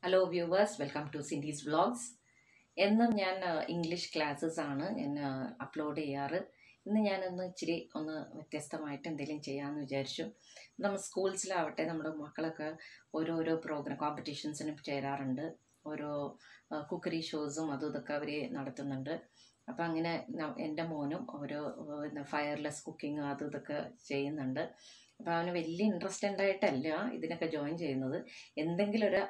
hello viewers welcome to Cindy's vlogs എന്നും ഞാൻ English classes ആണ് ഞാൻ അപ്ലോഡ് ചെയ്യാറ് ഇന്ന് ഞാനൊന്ന് ഇച്ചിരി ഒന്ന് വ്യത്യസ്തമായിട്ട് എന്തെങ്കിലും ചെയ്യാമെന്ന് വിചാരിച്ചു നമ്മൾ സ്കൂൾസിലാവട്ടെ നമ്മുടെ മക്കളൊക്കെ ഓരോരോ പ്രോഗ്രാം കോമ്പറ്റീഷൻസിനും ചേരാറുണ്ട് ഓരോ കുക്കറി ഷോസും അതും ഇതൊക്കെ അവർ നടത്തുന്നുണ്ട് അപ്പം അങ്ങനെ ന- എൻ്റെ മോനും ഓരോ ഫയർലെസ് കുക്കിംഗ് അതും ഇതൊക്കെ ചെയ്യുന്നുണ്ട് അപ്പോൾ അവന് വലിയ ഇൻട്രസ്റ്റ് ഉണ്ടായിട്ടല്ല ഇതിനൊക്കെ ജോയിൻ ചെയ്യുന്നത് എന്തെങ്കിലും ഒരു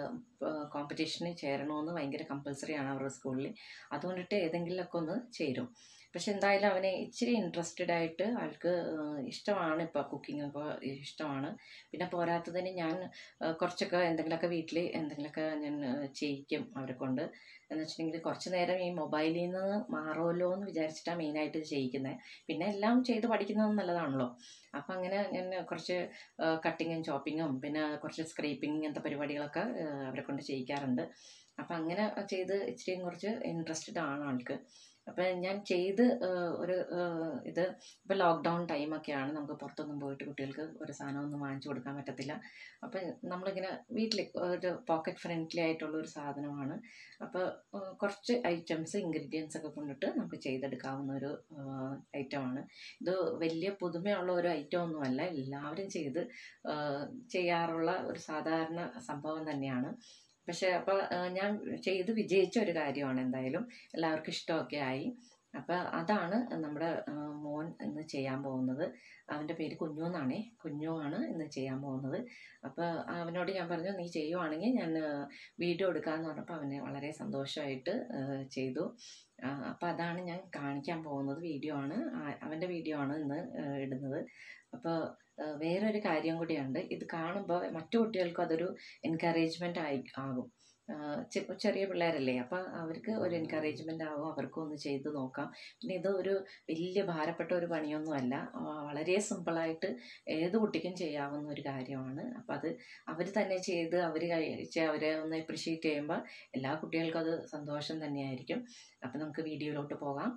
കോമ്പറ്റീഷന് ചേരണമെന്ന് ഭയങ്കര കമ്പൽസറി ആണ് അവരുടെ സ്കൂളിൽ അതുകൊണ്ടിട്ട് ഏതെങ്കിലുമൊക്കെ ഒന്ന് ചേരും പക്ഷെ എന്തായാലും അവനെ ഇച്ചിരി ഇൻട്രസ്റ്റഡ് ആയിട്ട് ആൾക്ക് ആഹ് ഇഷ്ടമാണ് ഇപ്പോൾ കുക്കിംഗ് ഒക്കെ ഇഷ്ടമാണ് പിന്നെ പോരാത്തതിന് ഞാൻ ആഹ് കുറച്ചൊക്കെ എന്തെങ്കിലുമൊക്കെ വീട്ടിൽ എന്തെങ്കിലുമൊക്കെ ഞാൻ ആഹ് ചെയ്യിക്കും അവരെ കൊണ്ട് എന്ന് വെച്ചിട്ടുണ്ടെങ്കിൽ കുറച്ച് നേരം ഈ മൊബൈലിൽ നിന്ന് മാറുമല്ലോ എന്ന് വിചാരിച്ചിട്ടാണ് മെയിനായിട്ട് ഇത് ചെയ്യിക്കുന്നത് പിന്നെ എല്ലാം ചെയ്ത് പഠിക്കുന്നത് നല്ലതാണല്ലോ അപ്പം അങ്ങനെ ഞാൻ കുറച്ച് കട്ടിങ്ങും ചോപ്പിങ്ങും പിന്നെ കുറച്ച് സ്ക്രേപ്പിംഗ് ഇങ്ങനത്തെ പരിപാടികളൊക്കെ ആഹ് അവരെ കൊണ്ട് ചെയ്യിക്കാറുണ്ട് അപ്പം അങ്ങനെ ചെയ്ത് ഇച്ചിരിയും കുറച്ച് ഇൻട്രസ്റ്റഡ് ആണ് ആൾക്ക് അപ്പം ഞാൻ ചെയ്ത് ആഹ് ഒരു ആഹ് ഇത് ഇപ്പോൾ ലോക്ക്ഡൗൺ ടൈമൊക്കെയാണ് നമുക്ക് പുറത്തൊന്നും പോയിട്ട് കുട്ടികൾക്ക് ഒരു സാധനമൊന്നും വാങ്ങിച്ചു കൊടുക്കാൻ പറ്റത്തില്ല അപ്പം നമ്മളിങ്ങനെ വീട്ടിൽ ഒരു പോക്കറ്റ് ഫ്രണ്ട്ലി ആയിട്ടുള്ള ഒരു സാധനമാണ് അപ്പോൾ കുറച്ച് ഐറ്റംസ് ഇൻഗ്രീഡിയൻസ് ഒക്കെ കൊണ്ടിട്ട് നമുക്ക് ചെയ്തെടുക്കാവുന്ന ഒരു ഐറ്റമാണ് ഇത് വലിയ പുതുമയുള്ള ഒരു ഐറ്റം ഒന്നുമല്ല എല്ലാവരും ചെയ്ത് ആഹ് ചെയ്യാറുള്ള ഒരു സാധാരണ സംഭവം തന്നെയാണ് പക്ഷേ അപ്പോൾ ഞാൻ ചെയ്ത് വിജയിച്ച ഒരു കാര്യമാണ് എന്തായാലും എല്ലാവർക്കും ഇഷ്ടമൊക്കെ ആയി അപ്പോൾ അതാണ് നമ്മുടെ ആ, മോൻ ഇന്ന് ചെയ്യാൻ പോകുന്നത് അവൻ്റെ പേര് കുഞ്ഞു എന്നാണേ കുഞ്ഞു ആണ് ഇന്ന് ചെയ്യാൻ പോകുന്നത് അപ്പോൾ അവനോട് ഞാൻ പറഞ്ഞു നീ ചെയ്യുവാണെങ്കിൽ ഞാൻ വീഡിയോ എടുക്കാമെന്ന് പറഞ്ഞപ്പോൾ അവന് വളരെ സന്തോഷമായിട്ട് ആ, ചെയ്തു അപ്പോൾ അതാണ് ഞാൻ കാണിക്കാൻ പോകുന്നത് വീഡിയോ ആണ് ആ- അവൻ്റെ വീഡിയോ ആണ് ഇന്ന് ആ, ഇടുന്നത് അപ്പോൾ വേറൊരു കാര്യം കൂടിയുണ്ട് ഇത് കാണുമ്പോൾ മറ്റു കുട്ടികൾക്കും അതൊരു എൻകറേജ്മെൻ്റ് ആയി ആകും ആ, ചെ- ചെറിയ പിള്ളേരല്ലേ അപ്പം അവർക്ക് ഒരു എൻകറേജ്മെൻ്റ് ആകും അവർക്കും ഒന്ന് ചെയ്ത് നോക്കാം പിന്നെ ഇത് ഒരു വലിയ ഭാരപ്പെട്ട ഒരു പണിയൊന്നുമല്ല ആ, വളരെ സിമ്പിളായിട്ട് ഏത് കുട്ടിക്കും ചെയ്യാവുന്ന ഒരു കാര്യമാണ് അപ്പം അത് അവർ തന്നെ ചെയ്ത് അവർ കഴിച്ച് അവരെ ഒന്ന് അപ്രിഷ്യേറ്റ് ചെയ്യുമ്പോൾ എല്ലാ കുട്ടികൾക്കും അത് സന്തോഷം തന്നെയായിരിക്കും അപ്പം നമുക്ക് വീഡിയോയിലോട്ട് പോകാം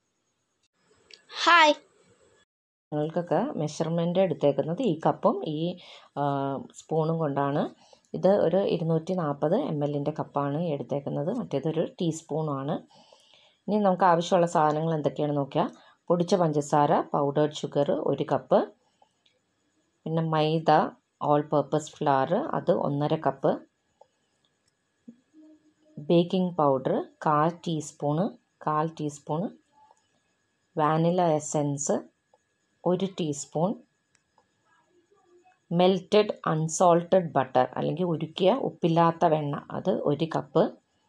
ഹായ് ഞങ്ങൾക്കൊക്കെ മെഷർമെൻ്റ് എടുത്തേക്കുന്നത് ഈ കപ്പും ഈ ആ, സ്പൂണും കൊണ്ടാണ് ഇത് ഒരു ഇരുന്നൂറ്റി നാൽപ്പത് എം എല്ലിൻ്റെ കപ്പാണ് എടുത്തേക്കുന്നത് മറ്റേതൊരു ടീസ്പൂണാണ് ഇനി നമുക്ക് ആവശ്യമുള്ള സാധനങ്ങൾ എന്തൊക്കെയാണെന്ന് നോക്കിയാൽ പൊടിച്ച പഞ്ചസാര പൗഡേർഡ് ഷുഗർ ഒരു കപ്പ് പിന്നെ മൈദ ഓൾ പർപ്പസ് ഫ്ലവർ അത് ഒന്നര കപ്പ് ബേക്കിംഗ് പൗഡർ കാൽ ടീസ്പൂണ് കാൽ ടീസ്പൂണ് വാനില എസൻസ് ഒരു ടീസ്പൂൺ മെൽറ്റഡ് അൺസോൾട്ടഡ് ബട്ടർ അല്ലെങ്കിൽ ഉരുക്കിയ ഉപ്പില്ലാത്ത വെണ്ണ അത് ഒരു കപ്പ്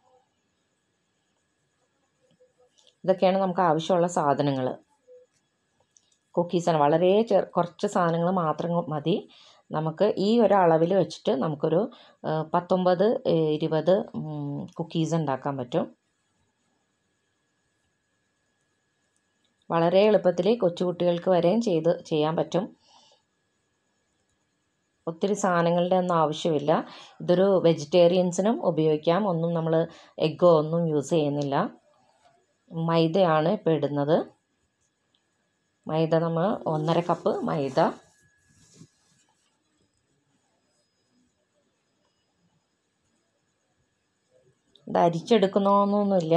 ഇതൊക്കെയാണ് നമുക്ക് ആവശ്യമുള്ള സാധനങ്ങൾ കുക്കീസാണ് വളരെ ചെറു കുറച്ച് സാധനങ്ങൾ മാത്രം മതി നമുക്ക് ഈ ഒരു അളവിൽ വെച്ചിട്ട് നമുക്കൊരു ആ, പത്തൊമ്പത് ഏ, ഇരുപത് കുക്കീസ് ഉണ്ടാക്കാൻ പറ്റും വളരെ എളുപ്പത്തിൽ കൊച്ചുകുട്ടികൾക്ക് വരെയും ചെയ്ത് ചെയ്യാൻ പറ്റും ഒത്തിരി സാധനങ്ങളുടെ ഒന്നും ആവശ്യമില്ല ഇതൊരു വെജിറ്റേറിയൻസിനും ഉപയോഗിക്കാം ഒന്നും നമ്മൾ എഗ്ഗോ ഒന്നും യൂസ് ചെയ്യുന്നില്ല മൈദയാണ് ഇപ്പോൾ ഇടുന്നത് മൈദ നമ്മൾ ഒന്നര കപ്പ് മൈദ ഇത് അരിച്ചെടുക്കണമെന്നൊന്നുമില്ല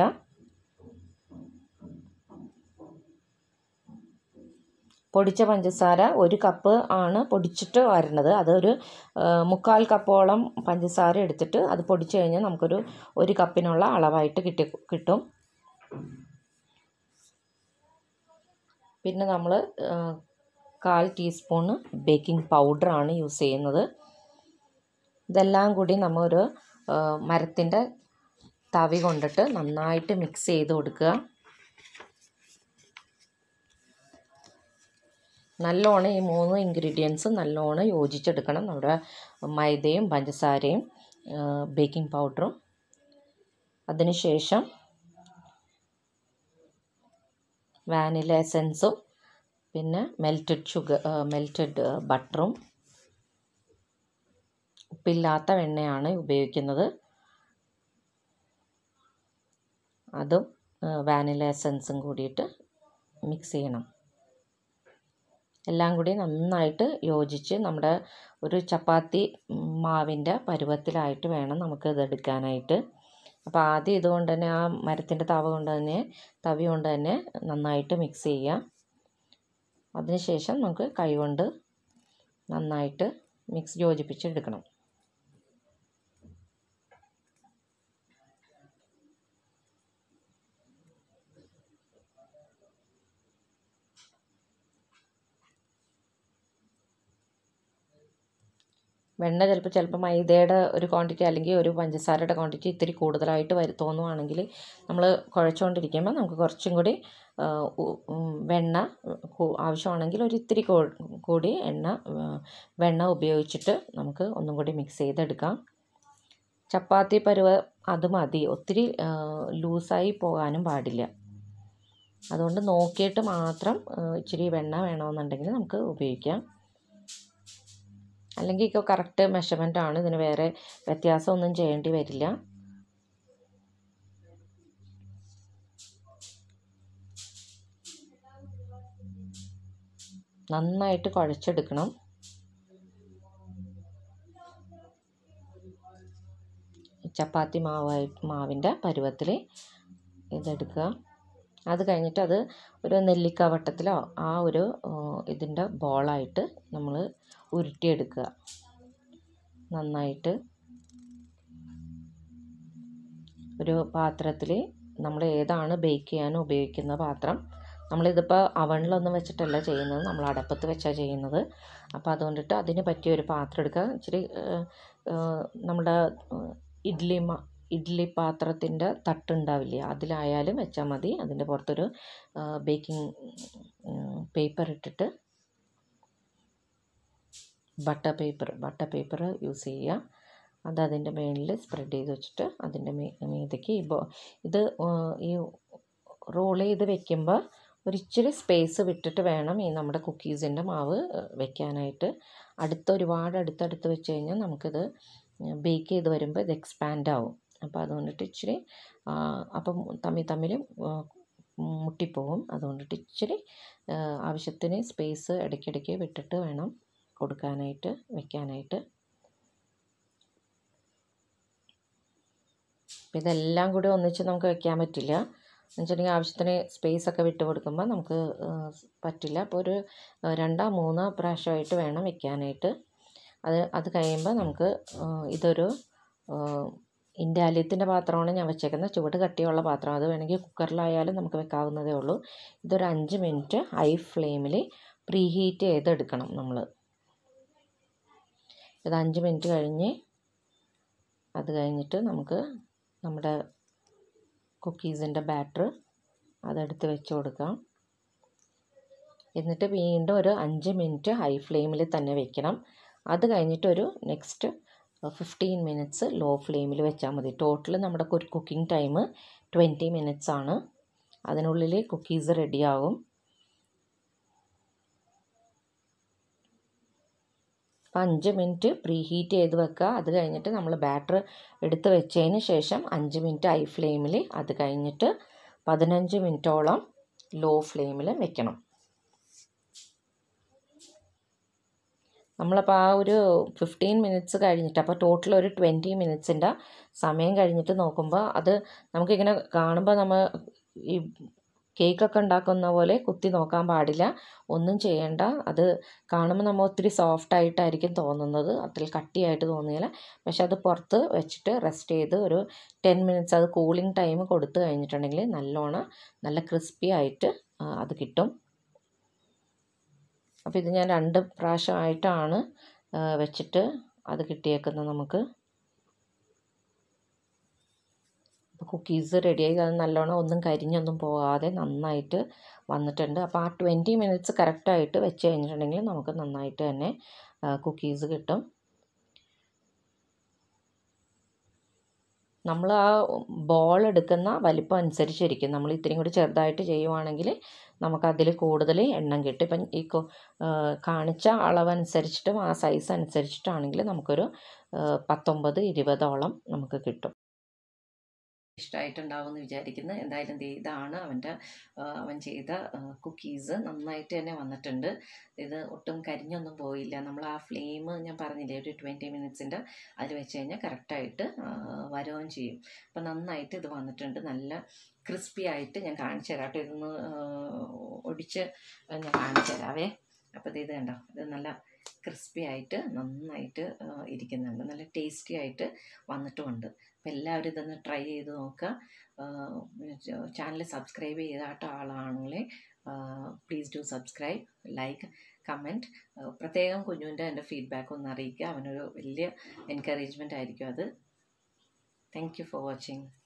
പൊടിച്ച പഞ്ചസാര ഒരു കപ്പ് ആണ് പൊടിച്ചിട്ട് വരണത് അതൊരു ആ, മുക്കാൽ കപ്പോളം പഞ്ചസാര എടുത്തിട്ട് അത് പൊടിച്ച് കഴിഞ്ഞാൽ നമുക്കൊരു ഒരു കപ്പിനുള്ള അളവായിട്ട് കിട്ടി കിട്ടും പിന്നെ നമ്മൾ കാൽ ടീസ്പൂണ് ബേക്കിംഗ് പൗഡറാണ് യൂസ് ചെയ്യുന്നത് ഇതെല്ലാം കൂടി നമ്മൾ ഒരു മരത്തിൻ്റെ തവി കൊണ്ടിട്ട് നന്നായിട്ട് മിക്സ് ചെയ്ത് കൊടുക്കുക നല്ലോണം ഈ മൂന്ന് ഇൻഗ്രീഡിയൻസ് നല്ലോണം യോജിച്ചെടുക്കണം നമ്മുടെ മൈദയും പഞ്ചസാരയും ബേക്കിംഗ് പൗഡറും അതിനുശേഷം വാനില എസൻസും പിന്നെ മെൽറ്റഡ് ഷുഗർ മെൽറ്റഡ് ബട്ടറും ഉപ്പില്ലാത്ത വെണ്ണയാണ് ഉപയോഗിക്കുന്നത് അതും വാനില എസൻസും കൂടിയിട്ട് മിക്സ് ചെയ്യണം എല്ലാം കൂടി നന്നായിട്ട് യോജിച്ച് നമ്മുടെ ഒരു ചപ്പാത്തി മാവിൻ്റെ പരുവത്തിലായിട്ട് വേണം നമുക്ക് ഇത് എടുക്കാനായിട്ട് അപ്പോൾ ആദ്യം ഇതുകൊണ്ട് തന്നെ ആ മരത്തിൻ്റെ തവ കൊണ്ട് തന്നെ തവി കൊണ്ട് തന്നെ നന്നായിട്ട് മിക്സ് ചെയ്യുക അതിനുശേഷം നമുക്ക് കൈകൊണ്ട് നന്നായിട്ട് മിക്സ് യോജിപ്പിച്ചെടുക്കണം വെണ്ണ ചിലപ്പോൾ ചിലപ്പോൾ മൈദയുടെ ഒരു ക്വാണ്ടിറ്റി അല്ലെങ്കിൽ ഒരു പഞ്ചസാരയുടെ ക്വാണ്ടിറ്റി ഇത്തിരി കൂടുതലായിട്ട് വരും തോന്നുവാണെങ്കിൽ നമ്മൾ കുഴച്ചുകൊണ്ടിരിക്കുമ്പോൾ നമുക്ക് കുറച്ചും കൂടി ആ, ഉ- ഉം, വെണ്ണ കു- ആവശ്യമാണെങ്കിൽ ഒരു ഇത്തിരി കൂ- കൂടി എണ്ണ ആ, വെണ്ണ ഉപയോഗിച്ചിട്ട് നമുക്ക് ഒന്നും കൂടി മിക്സ് ചെയ്തെടുക്കാം ചപ്പാത്തി പരുവ അത് മതി ഒത്തിരി ആ, ലൂസായി പോകാനും പാടില്ല അതുകൊണ്ട് നോക്കിയിട്ട് മാത്രം ആ, ഇച്ചിരി വെണ്ണ വേണമെന്നുണ്ടെങ്കിൽ നമുക്ക് ഉപയോഗിക്കാം അല്ലെങ്കിൽ ഇപ്പോൾ കറക്റ്റ് മെഷർമെൻ്റ് ആണ് ഇതിന് വേറെ വ്യത്യാസമൊന്നും ചെയ്യേണ്ടി വരില്ല നന്നായിട്ട് കുഴച്ചെടുക്കണം ചപ്പാത്തി മാവായി മാവിൻ്റെ പരുവത്തിൽ ഇതെടുക്കുക അത് കഴിഞ്ഞിട്ട് അത് ഒരു നെല്ലിക്ക വട്ടത്തിലോ ആ ഒരു ഇതിൻ്റെ ബോളായിട്ട് നമ്മൾ ഉരുട്ടിയെടുക്കുക നന്നായിട്ട് ഒരു പാത്രത്തിൽ നമ്മൾ ഏതാണ് ബേക്ക് ചെയ്യാൻ ഉപയോഗിക്കുന്ന പാത്രം നമ്മളിതിപ്പോൾ അവണിലൊന്നും വെച്ചിട്ടല്ല ചെയ്യുന്നത് നമ്മൾ അടപ്പത്ത് വെച്ചാണ് ചെയ്യുന്നത് അപ്പോൾ അതുകൊണ്ടിട്ട് അതിന് പറ്റിയ ഒരു പാത്രം എടുക്കുക ഇച്ചിരി ഏഹ്, ഏഹ്, നമ്മുടെ ഏഹ്, ഇഡ്ഡലി മ ഇഡ്ഡലി പാത്രത്തിൻ്റെ തട്ടുണ്ടാവില്ലേ അതിലായാലും വെച്ചാൽ മതി അതിൻ്റെ പുറത്തൊരു ബേക്കിംഗ് പേപ്പർ ഇട്ടിട്ട് butter paper butter paper use ചെയ്യുക അത് അതിൻ്റെ മേളിൽ സ്പ്രെഡ് ചെയ്ത് വെച്ചിട്ട് അതിൻ്റെ മീ മീതയ്ക്ക് ഈ ബോ ഇത് ആ, ഈ റോൾ ചെയ്ത് വെക്കുമ്പോൾ ഒരിച്ചിരി സ്പേസ് വിട്ടിട്ട് വേണം ഈ നമ്മുടെ കുക്കീസിൻ്റെ മാവ് വെക്കാനായിട്ട് അടുത്ത് ഒരുപാട് അടുത്തടുത്ത് വെച്ച് കഴിഞ്ഞാൽ നമുക്കിത് ബേക്ക് ചെയ്ത് വരുമ്പോൾ ഇത് എക്സ്പാൻഡ് ആവും അപ്പോൾ അതുകൊണ്ടിട്ട് ഇച്ചിരി ആ, അപ്പം തമ്മിൽ തമ്മിൽ ആ, മുട്ടിപ്പോവും അതുകൊണ്ടിട്ട് ഇച്ചിരി ആ, ആവശ്യത്തിന് സ്പേസ് ഇടയ്ക്കിടയ്ക്ക് വിട്ടിട്ട് വേണം കൊടുക്കാനായിട്ട് വെക്കാനായിട്ട് അപ്പം ഇതെല്ലാം കൂടി ഒന്നിച്ച് നമുക്ക് വെക്കാൻ പറ്റില്ല എന്ന് വെച്ചിട്ടുണ്ടെങ്കിൽ ആവശ്യത്തിന് സ്പേസ് ഒക്കെ വിട്ട് കൊടുക്കുമ്പോൾ നമുക്ക് ആ, പറ്റില്ല അപ്പോൾ ഒരു ആ, രണ്ടോ മൂന്നോ പ്രാവശ്യമായിട്ട് വേണം വെക്കാനായിട്ട് അത് അത് കഴിയുമ്പോൾ നമുക്ക് ആ, ഇതൊരു ഇൻഡാലിയത്തിൻ്റെ പാത്രമാണ് ഞാൻ വെച്ചേക്കുന്നത് ചുവട് കട്ടിയുള്ള പാത്രം അത് വേണമെങ്കിൽ കുക്കറിലായാലും നമുക്ക് വെക്കാവുന്നതേ ഉള്ളൂ ഇതൊരു അഞ്ച് മിനിറ്റ് ഹൈ ഫ്ലെയിമിൽ പ്രീ ഹീറ്റ് ചെയ്തെടുക്കണം നമ്മൾ ഇത് അഞ്ച് മിനിറ്റ് കഴിഞ്ഞ് അത് കഴിഞ്ഞിട്ട് നമുക്ക് നമ്മുടെ കുക്കീസിൻ്റെ ബാറ്റർ അതെടുത്ത് വെച്ച് കൊടുക്കാം എന്നിട്ട് വീണ്ടും ഒരു അഞ്ച് മിനിറ്റ് ഹൈ ഫ്ലെയിമിൽ തന്നെ വെക്കണം അത് കഴിഞ്ഞിട്ട് ഒരു നെക്സ്റ്റ് ഫിഫ്റ്റീൻ മിനിറ്റ്സ് ലോ ഫ്ലെയിമിൽ വെച്ചാൽ മതി ടോട്ടൽ നമ്മുടെ കുക്കിംഗ് ടൈം ട്വൻറ്റി മിനിറ്റ്സ് ആണ് അതിനുള്ളിൽ കുക്കീസ് റെഡിയാവും അപ്പം അഞ്ച് മിനിറ്റ് പ്രീ ഹീറ്റ് ചെയ്ത് വെക്കുക അത് കഴിഞ്ഞിട്ട് നമ്മൾ ബാറ്റർ എടുത്ത് വെച്ചതിന് ശേഷം അഞ്ച് മിനിറ്റ് ഹൈ ഫ്ലെയിമിൽ അത് കഴിഞ്ഞിട്ട് പതിനഞ്ച് മിനിറ്റോളം ലോ ഫ്ലെയിമിൽ വെക്കണം നമ്മളപ്പോൾ ആ ഒരു ഫിഫ്റ്റീൻ മിനിറ്റ്സ് കഴിഞ്ഞിട്ട് അപ്പോൾ ടോട്ടൽ ഒരു ട്വൻറ്റി മിനിറ്റ്സിൻ്റെ സമയം കഴിഞ്ഞിട്ട് നോക്കുമ്പോൾ അത് നമുക്കിങ്ങനെ കാണുമ്പോൾ നമ്മൾ ഈ കേക്കൊക്കെ ഉണ്ടാക്കുന്ന പോലെ കുത്തി നോക്കാൻ പാടില്ല ഒന്നും ചെയ്യേണ്ട അത് കാണുമ്പോൾ നമ്മൾ ഒത്തിരി സോഫ്റ്റ് ആയിട്ടായിരിക്കും തോന്നുന്നത് അത്ര കട്ടിയായിട്ട് തോന്നിയാൽ പക്ഷെ അത് പുറത്ത് വെച്ചിട്ട് റെസ്റ്റ് ചെയ്ത് ഒരു ടെൻ മിനിറ്റ്സ് അത് കൂളിംഗ് ടൈം കൊടുത്തു കഴിഞ്ഞിട്ടുണ്ടെങ്കിൽ നല്ലോണം നല്ല ക്രിസ്പി ആയിട്ട് ആ, അത് കിട്ടും അപ്പോൾ ഇത് ഞാൻ രണ്ട് പ്രാവശ്യമായിട്ടാണ് ആ, വെച്ചിട്ട് അത് കിട്ടിയേക്കുന്നത് നമുക്ക് അപ്പോൾ കുക്കീസ് റെഡിയായി അത് നല്ലോണം ഒന്നും കരിഞ്ഞൊന്നും പോകാതെ നന്നായിട്ട് വന്നിട്ടുണ്ട് അപ്പോൾ ആ ട്വൻറ്റി മിനിറ്റ്സ് കറക്റ്റായിട്ട് വെച്ച് കഴിഞ്ഞിട്ടുണ്ടെങ്കിൽ നമുക്ക് നന്നായിട്ട് തന്നെ കുക്കീസ് കിട്ടും നമ്മൾ ആ ബോൾ എടുക്കുന്ന വലിപ്പം അനുസരിച്ചിരിക്കും നമ്മൾ ഇത്രയും കൂടി ചെറുതായിട്ട് ചെയ്യുവാണെങ്കിൽ നമുക്കതിൽ കൂടുതൽ എണ്ണം കിട്ടും ഇപ്പം ഈ കൊ- ആ, കാണിച്ച അളവനുസരിച്ചിട്ടും ആ സൈസ് അനുസരിച്ചിട്ടാണെങ്കിൽ നമുക്കൊരു ആ, പത്തൊമ്പത് ഇരുപതോളം നമുക്ക് കിട്ടും ഇഷ്ടമായിട്ടുണ്ടാവും എന്ന് വിചാരിക്കുന്നു എന്തായാലും ദേ ഇതാണ് അവൻ്റെ ആ, അവൻ ചെയ്ത കുക്കീസ് നന്നായിട്ട് തന്നെ വന്നിട്ടുണ്ട് ഇത് ഒട്ടും കരിഞ്ഞൊന്നും പോയില്ല നമ്മൾ ആ ഫ്ലെയിം ഞാൻ പറഞ്ഞില്ലേ ഒരു ട്വൻറ്റി മിനിറ്റ്സിൻ്റെ അതിൽ വെച്ച് കഴിഞ്ഞാൽ കറക്റ്റായിട്ട് വരവും ചെയ്യും അപ്പം നന്നായിട്ട് ഇത് വന്നിട്ടുണ്ട് നല്ല ക്രിസ്പി ആയിട്ട് ഞാൻ കാണിച്ചു തരാം കേട്ടോ ഇതൊന്ന് ആ, ഒടിച്ച് ഞാൻ കാണിച്ചു തരാവേ അപ്പോൾ ഇത് ഇത് കണ്ടോ ഇത് നല്ല ക്രിസ്പി ആയിട്ട് നന്നായിട്ട് ആ, ഇരിക്കുന്നുണ്ട് നല്ല ടേസ്റ്റി ആയിട്ട് വന്നിട്ടുമുണ്ട് അപ്പോൾ എല്ലാവരും ഇതൊന്ന് ട്രൈ ചെയ്ത് നോക്കുക ചാനൽ സബ്സ്ക്രൈബ് ചെയ്താട്ട ആളാണെങ്കിൽ please do subscribe like comment പ്രത്യേകം കുഞ്ഞുവിൻ്റെ എൻ്റെ ഫീഡ്ബാക്ക് ഒന്ന് അറിയിക്കുക അവനൊരു വലിയ എൻകറേജ്മെൻ്റ് ആയിരിക്കും അത് താങ്ക് യു ഫോർ വാച്ചിങ്